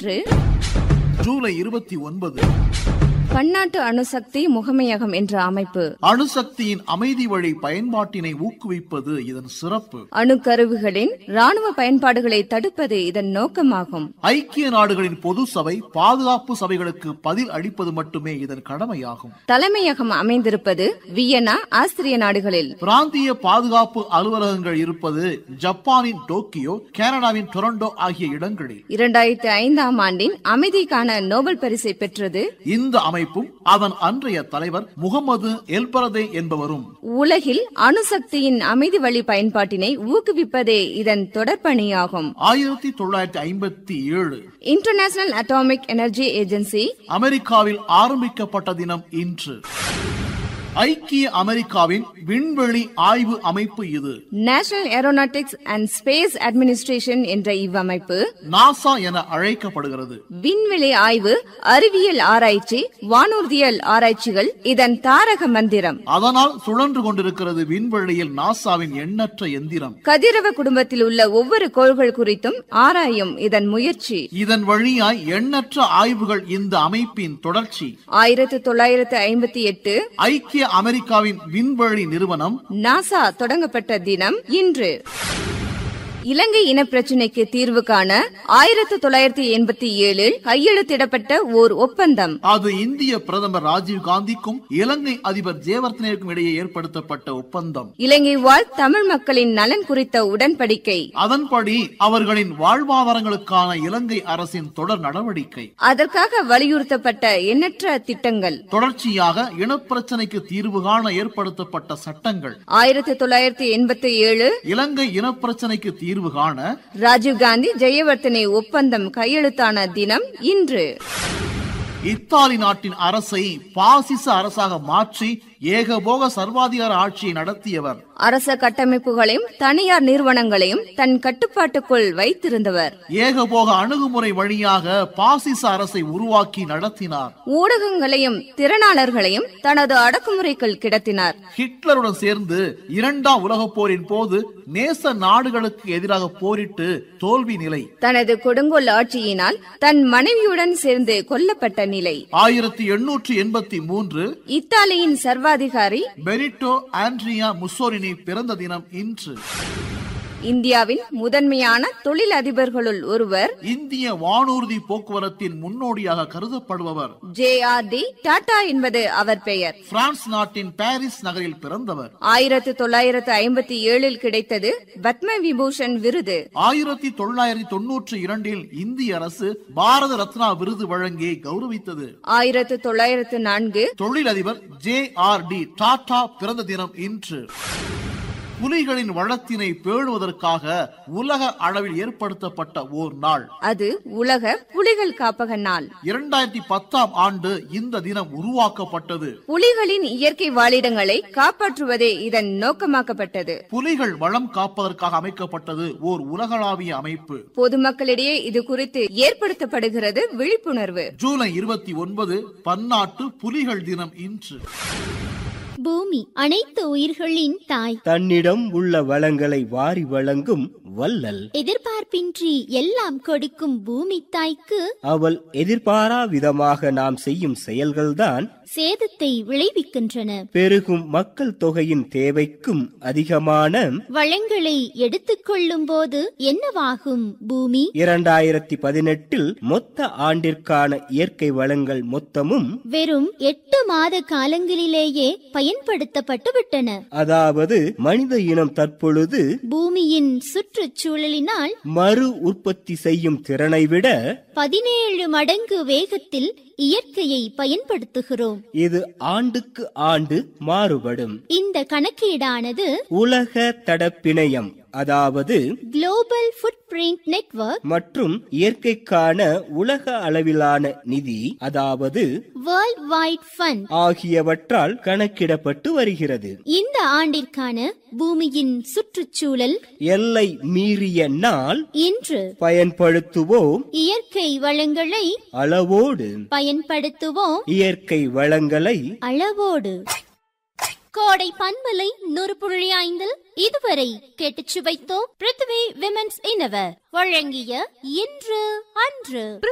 இன்று ஜூலை இருபத்தி ஒன்பது பன்னாட்டு அணுசக்தி முகமையகம் என்ற அமைப்பு அணுசக்தியின் அமைதி வழி பயன்பாட்டினை ஊக்குவிப்பது இதன் சிறப்பு அணுக்கருவுகளின் ராணுவ பயன்பாடுகளை தடுப்பது இதன் நோக்கமாகும் ஐக்கிய நாடுகளின் பொது சபை பாதுகாப்பு சபைகளுக்கு பதில் அளிப்பது மட்டுமே இதன் கடமையாகும் தலைமையகம் அமைந்திருப்பது வியன்னா ஆஸ்திரிய நாடுகளில் பிராந்திய பாதுகாப்பு அலுவலகங்கள் இருப்பது ஜப்பானின் டோக்கியோ கனடாவின் டொரண்டோ ஆகிய இடங்களில் இரண்டாயிரத்தி ஐந்தாம் ஆண்டின் அமைதிக்கான நோபல் பரிசை பெற்றது இந்த அமைப்பும் அதன் அன்றைய தலைவர் முகமது எல்பரதே என்பவரும் உலகில் அணுசக்தியின் அமைதி வழி பயன்பாட்டினை ஊக்குவிப்பதே இதன் தொடர்பணியாகும் ஆயிரத்தி தொள்ளாயிரத்தி ஐம்பத்தி ஏழு இன்டர்நேஷனல் அட்டாமிக் எனர்ஜி ஏஜென்சி அமெரிக்காவில் ஆரம்பிக்கப்பட்ட தினம் இன்று ஐக்கிய அமெரிக்காவின் விண்வெளி ஆய்வு அமைப்பு இது National Aeronautics and Space Administration என்ற இவ்வமைப்பு நாசா என அழைக்கப்படுகிறது விண்வெளி ஆய்வு அறிவியல் ஆராய்ச்சி வானூர்தியல் ஆராய்ச்சிகள் இதன் தாரக மந்திரம் அதனால் சுழன்று கொண்டிருக்கிறது விண்வெளியில் நாசாவின் எண்ணற்ற எந்திரம் கதிரவ குடும்பத்தில் உள்ள ஒவ்வொரு கோள்கள் குறித்தும் ஆராயும் இதன் முயற்சி இதன் வழியாய் எண்ணற்ற ஆய்வுகள் இந்த அமைப்பின் தொடர்ச்சி ஆயிரத்து தொள்ளாயிரத்து ஐம்பத்தி எட்டு ஐக்கிய அமெரிக்காவின் விண்வெளி நிறுவனம் நாசா தொடங்கப்பட்ட தினம் இன்று இலங்கை இன பிரச்சினைக்கு தீர்வு காண ஆயிரத்து தொள்ளாயிரத்தி எண்பத்தி ஏழில் கையெழுத்திடப்பட்ட ஓர் ஒப்பந்தம் அது இந்திய பிரதமர் ராஜீவ் காந்திக்கும் இலங்கை அதிபர் ஜெயவர்தனேவுக்கும் இடையே ஏற்படுத்தப்பட்ட ஒப்பந்தம் இலங்கை வாழ் தமிழ் மக்களின் நலன் குறித்த உடன்படிக்கை அதன்படி அவர்களின் வாழ்வாதாரங்களுக்கான இலங்கை அரசின் தொடர் நடவடிக்கை அதற்காக வலியுறுத்தப்பட்ட எண்ணற்ற திட்டங்கள் தொடர்ச்சியாக இனப்பிரச்சனைக்கு தீர்வு காண ஏற்படுத்தப்பட்ட சட்டங்கள் ஆயிரத்தி தொள்ளாயிரத்தி எண்பத்தி ஏழு இலங்கை இனப்பிரச்சனைக்கு தீர்வு காண ராஜீவ்காந்தி ஜெயவர்த்தனை ஒப்பந்தம் கையெழுத்தான தினம் இன்று இத்தாலி நாட்டின் அரசை பாசிச அரசாக மாற்றி ஏகபோக சர்வாதிகார ஆட்சியை நடத்தியவர் அரச கட்டமைப்புகளையும் தனியார் நிறுவனங்களையும் தன் கட்டுப்பாட்டுக்குள் வைத்திருந்தவர் ஏகபோக அணுகுமுறை வழியாக பாசிச அரசை உருவாக்கி நடத்தினார் ஊடகங்களையும் திறனாளர்களையும் தனது அடக்குமுறைக்குள் கிடத்தினார் ஹிட்லருடன் சேர்ந்து இரண்டாம் உலகப் போரின் போது நேச நாடுகளுக்கு எதிராக போரிட்டு தோல்வி நிலை தனது கொடுங்கோல் ஆட்சியினால் தன் மனைவியுடன் சேர்ந்து கொல்லப்பட்ட நிலை ஆயிரத்தி எண்ணூற்றி எண்பத்தி மூன்று இத்தாலியின் சர்வாதிகாரி பெனிட்டோ ஆண்ட்ரியா முசோரினி பிறந்த தினம் இன்று இந்தியாவின் முதன்மையான தொழில் அதிபர்களுள் ஒருவர் இந்திய வானூர்தி போக்குவரத்தின் முன்னோடியாக கருதப்படுபவர் ஜே ஆர் டி டாடா என்பது அவர் பெயர் பிரான்ஸ் நாட்டின் பாரிஸ் நகரில் பிறந்தவர் ஆயிரத்து தொள்ளாயிரத்து ஐம்பத்தி ஏழில் கிடைத்தது பத்ம விபூஷன் விருது ஆயிரத்தி தொள்ளாயிரத்தி தொன்னூற்றி இரண்டில் இந்திய அரசு பாரத ரத்னா விருது வழங்கி கௌரவித்தது ஆயிரத்து தொள்ளாயிரத்து நான்கு தொழிலதிபர் ஜே ஆர் டி டாடா பிறந்த தினம் இன்று புலிகளின் வளத்தினை பேணுவதற்காக உலக அளவில் ஏற்படுத்தப்பட்ட ஓர் நாள் அது உலக புலிகள் காப்பக நாள் இரண்டாயிரத்தி பத்தாம் ஆண்டு இந்த தினம் உருவாக்கப்பட்டது புலிகளின் இயற்கை வாழிடங்களை காப்பாற்றுவதே இதன் நோக்கமாக்கப்பட்டது புலிகள் வளம் காப்பதற்காக அமைக்கப்பட்டது ஓர் உலகளாவிய அமைப்பு பொதுமக்களிடையே இது குறித்து ஏற்படுத்தப்படுகிறது விழிப்புணர்வு ஜூலை இருபத்தி ஒன்பது பன்னாட்டு புலிகள் தினம் இன்று பூமி அனைத்து உயிர்களின் தாய் தன்னிடம் உள்ள வளங்களை வாரி வழங்கும் வல்லல் எதிர்பார்ப்பின்றி எல்லாம் கொடுக்கும் பூமி தாய்க்கு அவள் எதிர்பாரா விதமாக நாம் செய்யும் செயல்கள்தான் சேதத்தை விளைவிக்கின்றன பெருகும் மக்கள் தொகையின் தேவைக்கும் அதிகமான வளங்களை எடுத்துக்கொள்ளும் போது என்னவாகும் பூமி இரண்டாயிரத்தி பதினெட்டில் மொத்த ஆண்டிற்கான இயற்கை வளங்கள் மொத்தமும் வெறும் எட்டு மாத காலங்களிலேயே பயன்படுத்தப்பட்டு விட்டன அதாவது மனித இனம் தற்பொழுது பூமியின் சுற்றுச்சூழலினால் மறு உற்பத்தி செய்யும் திறனை விட பதினேழு மடங்கு வேகத்தில் இயற்கையை பயன்படுத்துகிறோம் இது ஆண்டுக்கு ஆண்டு மாறுபடும் இந்த கணக்கீடானது உலக தடப்பிணையம் அதாவது குளோபல் ஃபுட் பிரிண்ட் நெட்வொர்க் மற்றும் இயற்கைக்கான உலக அளவிலான நிதி அதாவது வேர்ல்ட் வைட் ஃபண்ட் ஆகியவற்றால் கணக்கிடப்பட்டு வருகிறது இந்த ஆண்டிற்கான பூமியின் சுற்றுச்சூழல் எல்லை மீறிய நாள் இன்று பயன்படுத்துவோம் இயற்கை வளங்களை அளவோடு பயன்படுத்துவோம் இயற்கை வளங்களை அளவோடு கோடை பண்பலை நூறு புள்ளி ஐந்தில் இதுவரை கேட்டுச் சுவைத்தோம் பிருத்வி விமென்ஸ் இனவர் வழங்கிய இன்று அன்று